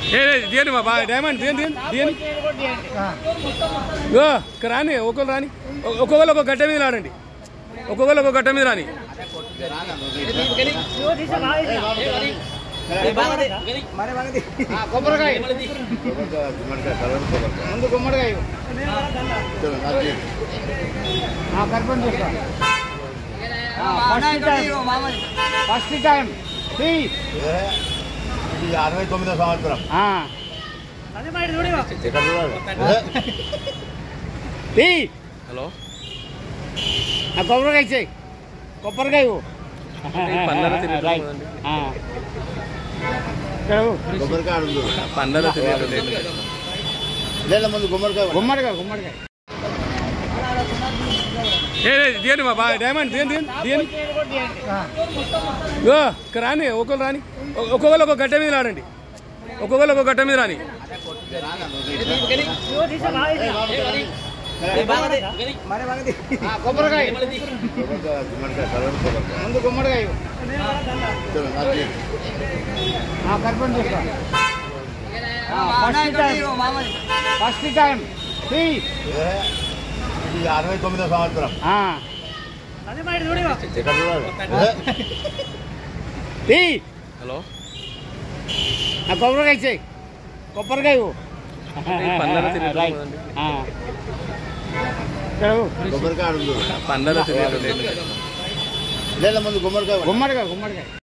ఏ ఏ, తీయండి మా బాగా డైమండ్ తీయండి తీయండి తీయండి ఇగో, ఇక్కడ రాని ఒకరు రాని ఒ- ఒక్కొక్కరు ఒక గడ్డ మీద రాడండి ఒక్కొక్కరు ఒక గడ్డ మీద రాని కొబ్బరికాయ ముందు గుమ్మడికాయ కర్పూరం తీసుకో ఫస్ట్ టైం ఫస్ట్ టైం తీ ఇది అరవై తొమ్మిదో సంవత్సరం తీ హలో ఆ కొబ్బరికాయ ఇచ్చేయి కొబ్బరికాయ ఇవ్వు. పండ్లలో తినేటోళ్ళు రైట్. కదండి. ఆ. ఇక్కడ ఇవ్వు. గుమ్మడికాయ అడుగు పండ్లలో తినేటోళ్ళు లేదా ముందు గుమ్మడికాయ గుమ్మడికాయ గుమ్మడికాయ ఏ ఏ, తీయండి మా బాగా డైమండ్ తీయండి తీయండి తీయండి ఇగో, ఇక్కడ రాని ఒకరు రాని ఒ- ఒక్కొక్కరు ఒక గడ్డ మీద రాడండి ఒక్కొక్కరు ఒక గడ్డ మీద రాని కొబ్బరికాయ గుమ్మడికాయ కలర్ కొబ్బరికాయ ముందు గుమ్మడికాయ ఇవ్వు. ఆ కర్పూరం తీసుకో ఫస్ట్ టైం ఫస్ట్ టైం తీ ఇది అరవై తొమ్మిదో సంవత్సరం ఆ. తీ హలో ఆ కొబ్బరికాయ ఇచ్చేయి కొబ్బరికాయ ఇవ్వు. పండ్లలో తినేటోళ్ళు రైట్. కదండి. ఆ. ఇక్కడ ఇవ్వు. గుమ్మడికాయ అడుగు పండ్లలో తినేటోళ్ళు లేదా ముందు గుమ్మడికాయ గుమ్మడికాయ గుమ్మడికాయ